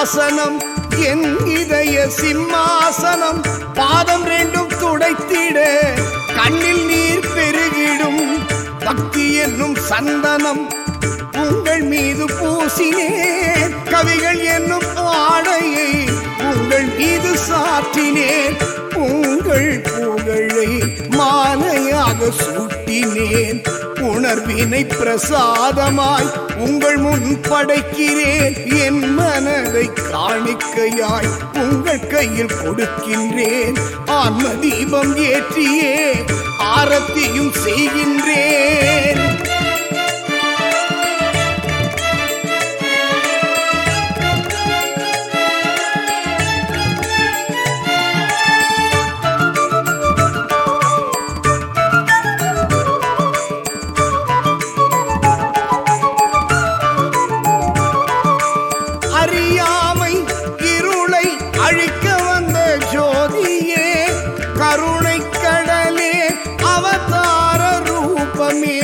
ஆசனம் என் இதய சிம்மாசனம் பாதம் ரெண்டும் துடைத்திட கண்ணில் நீர் பெருகிடும் பக்தி என்னும் சந்தனம் உங்கள் மீது பூசினேன் கவிகள் என்னும் ஆடையை உங்கள் மீது சாற்றினேன் உங்கள் புகழை மாலையாக சூட்டினேன் உணர்வினை பிரசாதமாய் உங்கள் முன் படைக்கிறேன் என் மனதை காணிக்கையாய் உங்கள் கையில் கொடுக்கின்றேன் ஆன்ம தீபம் ஏற்றியே ஆரத்தியும் செய்கின்றேன் அறியாமை இருளை அழிக்க வந்த ஜோதியே கருணை கடலே அவதார ரூபமே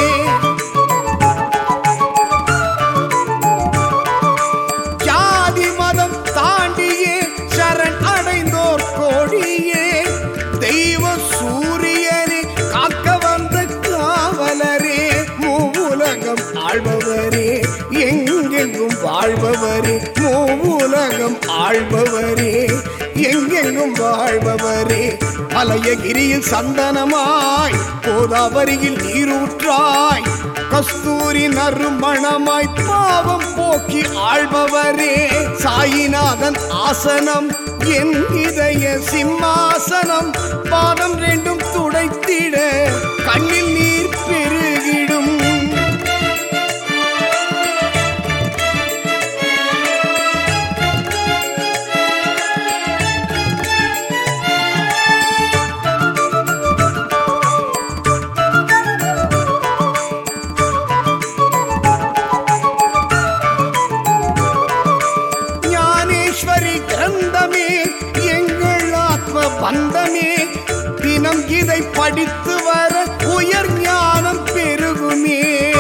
ஜாதி மதம் தாண்டியே சரண் அடைந்தோர் கோடியே தெய்வ சூரியனே காக்க வந்த காவலரே மூவுலகம் ஆள்பவரே எங்கெங்கும் வாழ்பவரே மூவுலகம் ஆள்பவரே எங்கெங்கும் வாழ்பவரே மலையகிரியில் சந்தனமாய் கோதாவரியில் நீரூற்றாய் கஸ்தூரி நறுமணமாய் பாவம் போக்கி ஆள்பவரே சாயிநாதன் ஆசனம் என் இதய சிம்மாசனம் பாதம் ரெண்டும் துடைத்திட கண்ணில் நீர் பெருகிடும் ஞானேஸ்வரி கிரந்தமே எங்கள் ஆத்ம பந்தமே தினம் இதை படித்து வர உயர் ஞானம் பெருகுமே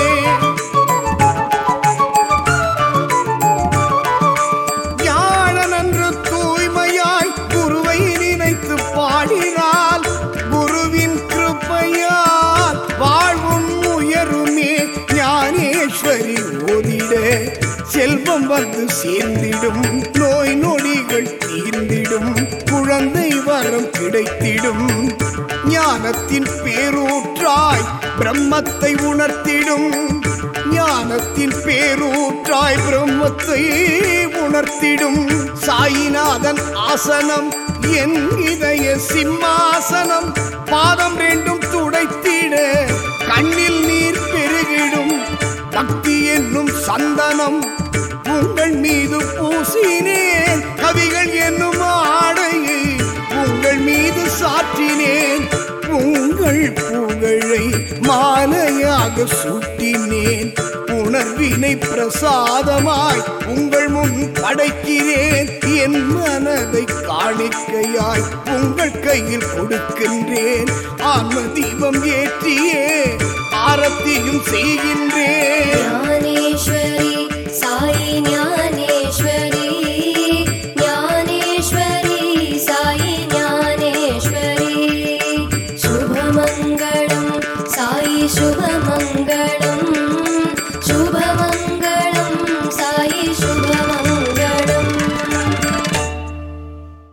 ஞானனன்று தூய்மையாய் குருவை நினைத்து பாடினால் குருவின் கிருப்பையால் வாழ்வும் உயருமே ஞானேஸ்வரி ஓதிட செல்வம் வந்து சேர்ந்திடும் நோய் நொடிகள் தீர்ந்திடும் குழந்தை வரம் கிடைத்திடும் ஞானத்தின் பேரூற்றாய் பிரம்மத்தை உணர்த்திடும் ஞானத்தின் பேரூற்றாய் பிரம்மத்தை உணர்த்திடும் சாயிநாதன் ஆசனம் என் இதய சிம்மாசனம் பாதம் ரெண்டும் துடைத்திட கண்ணில் நீர் பெருகிடும் பக்தி என்னும் சந்தனம் உங்கள் மீது பூசினேன் கவிகள் என்னும் ஆடையை உங்கள் மீது சாற்றினேன் உங்கள் புகழை மாலையாக சூட்டினேன் உணர்வினை பிரசாதமாய் உங்கள் முன் படைக்கிறேன் என் மனதை காணிக்கையாய் உங்கள் கையில் கொடுக்கின்றேன் ஆன்ம தீபம் ஏற்றியே ஆரத்தியும் செய்கின்றேன்